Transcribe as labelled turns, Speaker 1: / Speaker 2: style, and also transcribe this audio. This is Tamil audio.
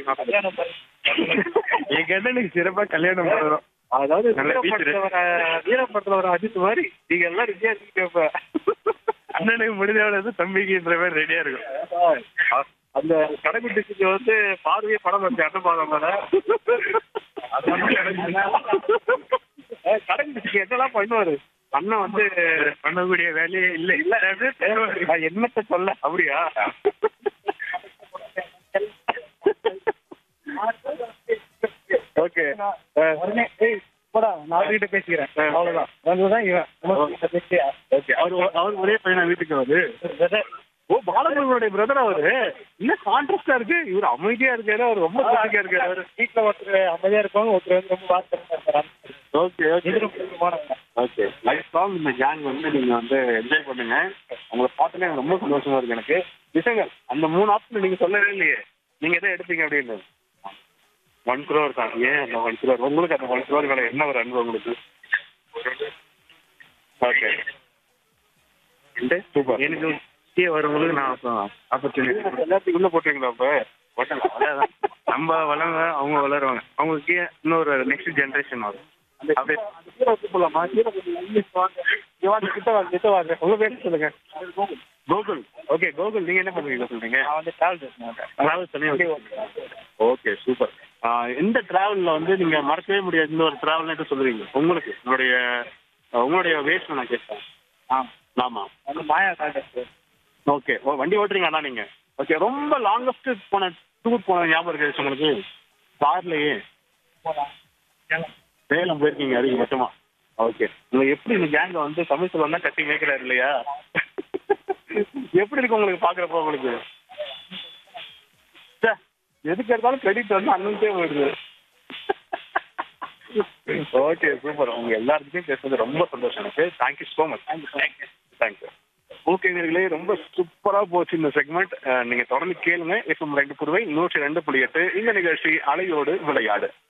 Speaker 1: நான்
Speaker 2: கல்யாணம் பண்ணி
Speaker 1: என் கண்ணனுக்கு சிறப்பா கல்யாணம் பண்ணணும்
Speaker 2: அதாவது
Speaker 1: நல்ல
Speaker 2: வீரப்படத்துல
Speaker 1: feature.
Speaker 2: வர வீரப்படத்துல வர அஜித் மாதிரி நீங்க எல்லாம் ரெடியா இருக்கீங்க இப்ப
Speaker 1: அண்ணனுக்கு முடிஞ்சவளது தம்பிக்குன்ற மாதிரி ரெடியா இருக்கும்
Speaker 2: அந்த கடைக்குட்டிக்கு வந்து பார்வையே படம் வச்சு அண்ணன் பாதம் தானே கடைக்குட்டிக்கு என்னெல்லாம் பண்ணுவாரு அண்ணன் வந்து
Speaker 1: பண்ணக்கூடிய வேலையே இல்ல இல்ல
Speaker 2: நான் என்னத்த சொல்ல அப்படியா ஓகே
Speaker 3: உடனே ஏய் போடா நான் அவர்கிட்ட பேசிக்கிறேன் அவ்வளவுதான் அதுதான் இவன் உனக்கு பேசியா
Speaker 2: ஓகே அவர் அவர் ஒரே பையனா வீட்டுக்கு வருது ஓ பாலமுருகனுடைய பிரதர் அவரு என்ன கான்ட்ராஸ்டா இருக்கு இவர் அமைதியா இருக்காரு அவர் ரொம்ப அமைதியா இருக்காரு அவரு
Speaker 3: வீட்டுல ஒருத்தர் அமைதியா இருப்பாங்க ஒருத்தர் வந்து ரொம்ப வாசமா இருப்பாரு
Speaker 2: ஓகே ஓகே
Speaker 3: எதிரும் புதிருமானவங்க.
Speaker 2: ஓகே லைஃப் லாங் இந்த கேங் வந்து நீங்க வந்து என்ஜாய் பண்ணுங்க உங்களை பார்த்தோன்னே எனக்கு ரொம்ப சந்தோஷமா இருக்கு எனக்கு விஷயங்கள் அந்த மூணு ஆப்ஷன் நீங்க சொல்லவே இல்லையே நீங்க எதை எடுப்பீங்க அப்படின்னு ஒன் குரோர் தான் ஏன் அந்த ஒன் குரோர் உங்களுக்கு அந்த ஒன் குரோர் மேல என்ன ஒரு அன்பு உங்களுக்கு ஓகே சூப்பர்
Speaker 1: எனக்கு கீழே வரவங்களுக்கு நான் ஆப்பர்ச்சுனிட்டி
Speaker 2: எல்லாத்துக்கும் உள்ள போட்டுருங்களா அப்ப
Speaker 1: அவ்வளவுதான். நம்ம வளங்க அவங்க வளருவாங்க அவங்களுக்கு கீழே இன்னொரு நெக்ஸ்ட் ஜெனரேஷன் வரும் அப்படியே
Speaker 2: போலாமா கிட்ட வாங்க கிட்ட வாங்க உங்க பேர் சொல்லுங்க கோகுல் ஓகே கோகுல் நீங்க என்ன பண்ணுவீங்க சொல்றீங்க
Speaker 3: நான் வந்து டிராவல் பேச
Speaker 2: டிராவல் பண்ணி ஓகே சூப்பர் எந்த டிராவல்ல வந்து நீங்க மறக்கவே முடியாது இந்த ஒரு டிராவல் சொல்லுவீங்க உங்களுக்கு உங்களுடைய ஆஹ், உங்களுடைய வேஸ்ட் நான் கேட்பேன்
Speaker 3: ஆ
Speaker 2: ஆமா
Speaker 3: வந்து மாயா கான்டாக்ட்
Speaker 2: ஓகே ஓ வண்டி ஓட்டுறீங்க அண்ணா நீங்க ஓகே ரொம்ப லாங்கஸ்ட் போன டூர் போன ஞாபகம் இருக்கு உங்களுக்கு கார்லயே
Speaker 3: போலாம் ஏலம்.
Speaker 2: சேலம் போயிருக்கீங்க அதிகபட்சமா ஓகே உங்களுக்கு எப்படி இந்த கேங்க வந்து தமிழ் சொல்லுவா கட்டி மேய்க்கிறாரு இல்லையா எப்படி இருக்கு உங்களுக்கு பாக்குறப்போ உங்களுக்கு ச்சே, எதுக்கு எடுத்தாலும் கிரெடிட் வந்து அண்ணன்ட்டே போயிடுது ஓகே சூப்பர் உங்க எல்லாருக்கிட்டையும் பேசுறது ரொம்ப சந்தோஷம் எனக்கு thank you so much thank you thank you okay நேர்களே ரொம்ப சூப்பரா போச்சு இந்த செக்மெண்ட் நீங்க தொடர்ந்து கேளுங்க எஃப்எம் ரெண்டு புதுவை நூற்றி ரெண்டு புள்ளி எட்டு இந்த நிகழ்ச்சி அலையோடு விளையாடு